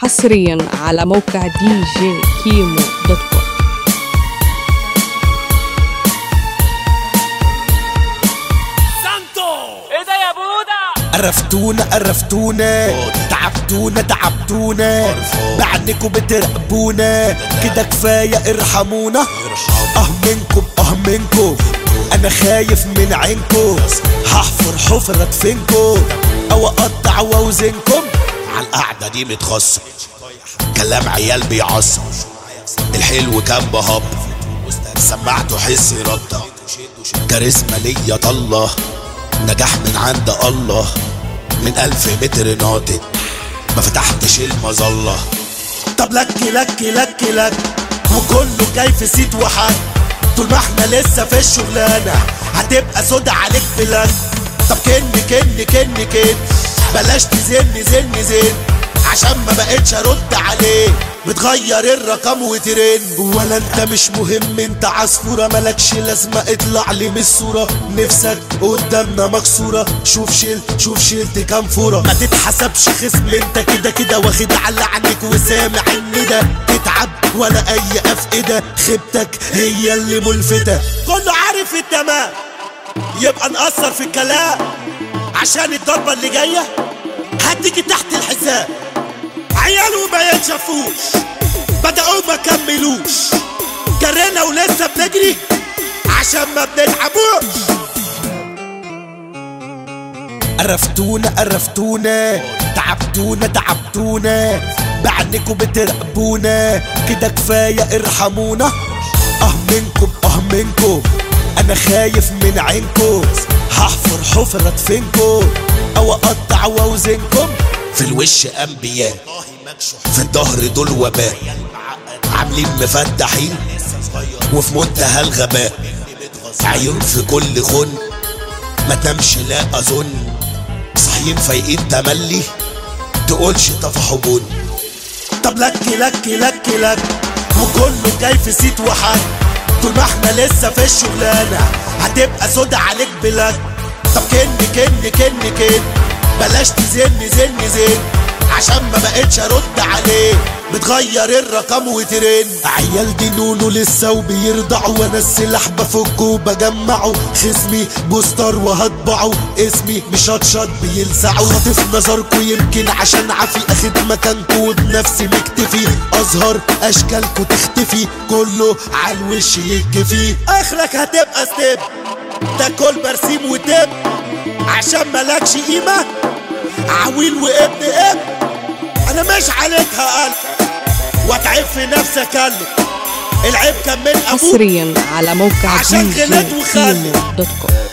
حصريا على موقع دي جي كيمو دوت كوم ايه ده يا بودا قرفتونا قرفتونا تعبتونا تعبتونا بعنكم بتراقبونا كده كفاية ارحمونا اه منكم اه منكم انا خايف من عينكم هحفر حفرة ادفنكم او اقطع واوزنكم على القعدة دي متخصص كلام عيال بيعصب الحلو كان بهب سمعته حس رده كاريزما ليا طله نجاح من عند الله من ألف متر ناطط ما فتحتش المظلة طب لك لك لك لك وكله جاي في سيت وحد طول ما احنا لسه في الشغلانة هتبقى سودا عليك بلاد طب كن كن كن كن بلاش تزن زن زن عشان ما بقتش ارد عليه بتغير الرقم وترن ولا انت مش مهم انت عصفورة ملكش لازمة اطلع لي من الصورة نفسك قدامنا مكسورة شوف شيل شوف شيلت كام فورة ما تتحسبش خصم انت كده كده واخد على عنك وسامع ان ده تتعب ولا اي افئدة خيبتك هي اللي ملفتة كله عارف التمام يبقى نقصر في الكلام عشان الضربة اللي جاية هتيجي تحت الحساب عيال وما يتشافوش بدأوا ما كملوش جرينا ولسه بنجري عشان ما بنتعبوش قرفتونا قرفتونا تعبتونا تعبتونا بعنكم بتراقبونا كده كفاية ارحمونا اه منكم اه منكم انا خايف من عينكم هحفر حفرة ادفنكم او اقطع واوزنكم في الوش انبياء في الظهر دول وباء عاملين مفتحين وفي منتهى الغباء عيون في كل خن ما تنامش لا اظن صاحيين فايقين تملي تقولش طفحوا طب لك لك لك لك وكله جاي في سيت وحد طول ما احنا لسه في الشغلانه هتبقى سودا عليك بلاد طب كن كن كن كن بلاش تزن زن زن عشان ما بقتش ارد عليه بتغير الرقم وترن عيال دي نونو لسه وبيرضعوا وانا السلاح بفكه وبجمعه خصمي بوستر وهطبعه اسمي مشطشط بيلسعوا خاطف نظركوا يمكن عشان عافي اخد مكانكوا وبنفسي مكتفي اظهر اشكالكوا تختفي كله على الوش يكفي اخرك هتبقى ستيب تاكل برسيم وتب عشان ملكش قيمه عويل وابن اب انا مش عليك هقلب واتعب في نفسك قلب العيب كان من ابوك حصريا على موقع عشان دي جي غلط وخلف. كيمو دوت كوم